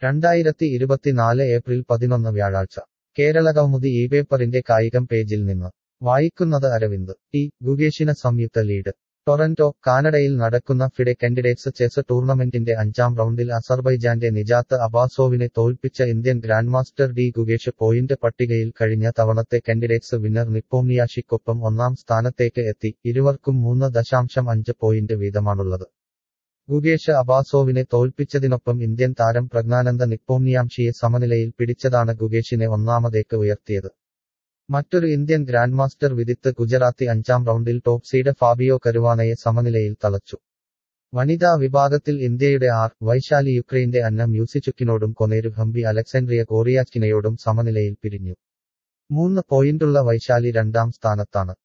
രണ്ടായിരത്തി ഇരുപത്തിനാല് ഏപ്രിൽ പതിനൊന്ന് വ്യാഴാഴ്ച കേരള കൗമുദി ഈ പേപ്പറിന്റെ കായികം പേജിൽ നിന്ന് വായിക്കുന്നത് അരവിന്ദ് ടി ഗുഗേഷിന് സംയുക്ത ലീഡ് ടൊറന്റോ കാനഡയിൽ നടക്കുന്ന ഫിഡെ കാൻഡിഡേറ്റ്സ് ചെസ് ടൂർണമെന്റിന്റെ അഞ്ചാം റൗണ്ടിൽ അസർബൈജാന്റെ നിജാത്ത് അബാസോവിനെ തോൽപ്പിച്ച Indian grandmaster D Gukesh point പട്ടികയിൽ കഴിഞ്ഞ തവണത്തെ കാൻഡിഡേറ്റ്സ് വിന്നർ നിപ്പോമിയാഷിക്കൊപ്പം ഒന്നാം സ്ഥാനത്തേക്ക് എത്തി ഇരുവർക്കും മൂന്ന് ദശാംശം അഞ്ച് പോയിന്റ് വീതമാണുള്ളത് ഗുഗേഷ് അബാസോവിനെ തോൽപ്പിച്ചതിനൊപ്പം ഇന്ത്യൻ താരം പ്രജ്ഞാനന്ദ നിപ്പോമിയാംഷിയെ സമനിലയിൽ പിടിച്ചതാണ് ഗുഗേഷിനെ ഒന്നാമതേക്ക് ഉയർത്തിയത് മറ്റൊരു ഇന്ത്യൻ ഗ്രാൻഡ്മാസ്റ്റർ വിദിത്ത് ഗുജറാത്തി അഞ്ചാം റൗണ്ടിൽ ടോപ്പ് സീഡ് ഫാബിയോ കരുവാനയെ സമനിലയിൽ തളച്ചു വനിതാ വിഭാഗത്തിൽ ഇന്ത്യയുടെ ആർ വൈശാലി യുക്രൈന്റെ അന്ന മ്യൂസിച്ചുക്കിനോടും കൊനേരു ഹംബി അലക്സാൻഡ്രിയ കോറിയാച്ചിനയോടും സമനിലയിൽ പിരിഞ്ഞു മൂന്ന് പോയിന്റുള്ള വൈശാലി രണ്ടാം സ്ഥാനത്താണ്